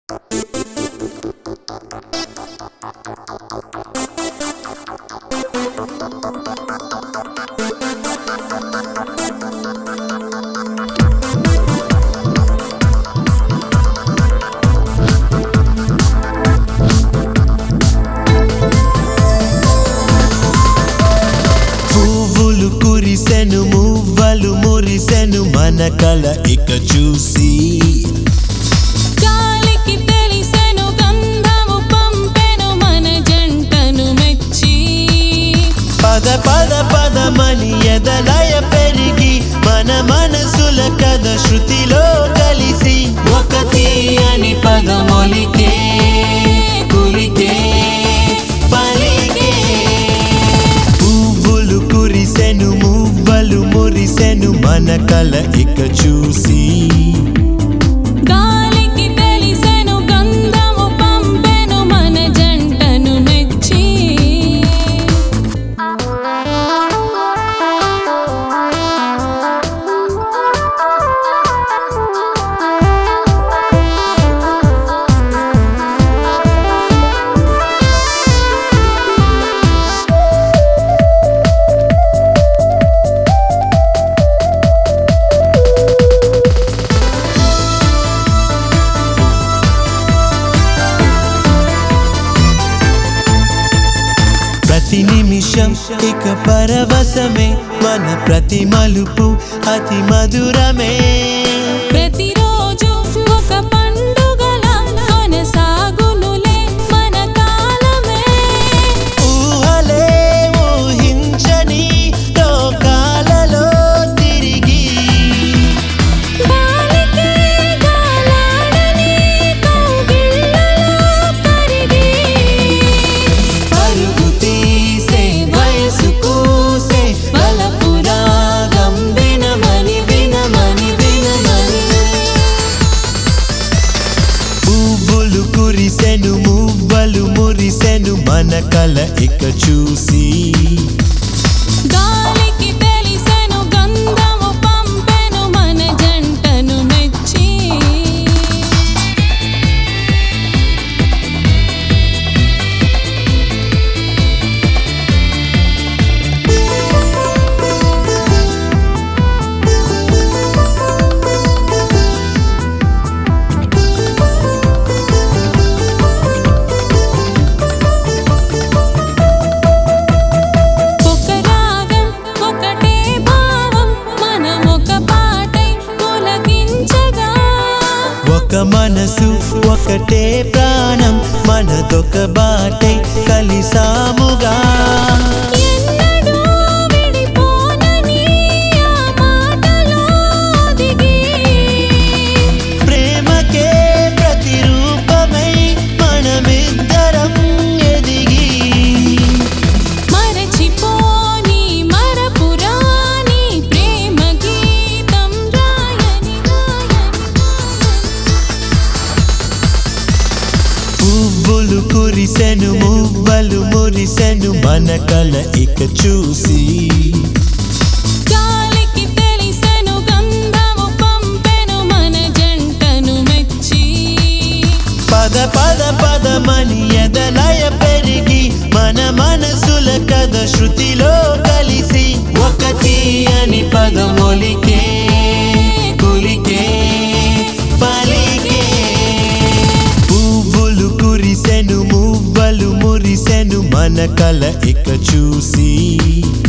పువ్వులు కురిసెను మువ్వలు మురిసెను మన కల ఇక చూసి గాలికి తెలిసెను గంధము పంపెను మన జంటను మెచ్చి పద పద పదమని ఎదలయ పెరిగి మన మనసుల కథ శృతిలో కలిసి ఒక తీయని పదమొలికే కులికే పలికే పువ్వులు కురిసెను మువ్వలు మురిసెను మన కల ఇక చూసి గాలికి తెలిసెను గంధము పంపెను మన జంటను మెచ్చి ప్రతి నిమిషం ఇక పరవశమే మన ప్రతి మలుపు అతి మధురమే ప్రతిరోజు ఒక పండుగలా కొనసాగునులే మన కాలమే ఊహలే ఊహించని లోకాలలో తిరిగి గాలికి గాలాడని కౌగిళ్ళలో కరిగి పరుగు తీసే వయసు కూసే వలపు రాగం వినమని వినమని వినమని పువ్వులు కురిసెను మువ్వలు మురిసెను మన కల ఇక చూసి గాలికి తెలిసెను గంధము పంపెను మన జంటను మెచ్చి ఒక రాగం ఒకటే భావం మనం ఒక పాటై పులకించగా ఒక మనసు ఒకటే ప్రాణం మనదొక బాటై కలిసాముగా ఎన్నడూ విడిపోనని ఆ మాటలో దిగి ప్రేమకే ప్రతిరూపమై మనమిద్దరం ఎదిగి మరచిపోని మరపురాని ప్రేమ గీతం రాయని రాయని పువ్వులు కురిసెను మువ్వలు మురిసెను మన కల ఇక చూసి గాలికి తెలిసెను గంధము పంపెను మన జంటను మెచ్చి పద పద పదమని ఎదలయ పెరిగి మన మనసుల కథ శృతిలో కలిసి ఒక తీయని పదమొలికే కులికే పలికే పువ్వులు కురిసెను మువ్వలు మురిసెను మన కల ఇక చూసి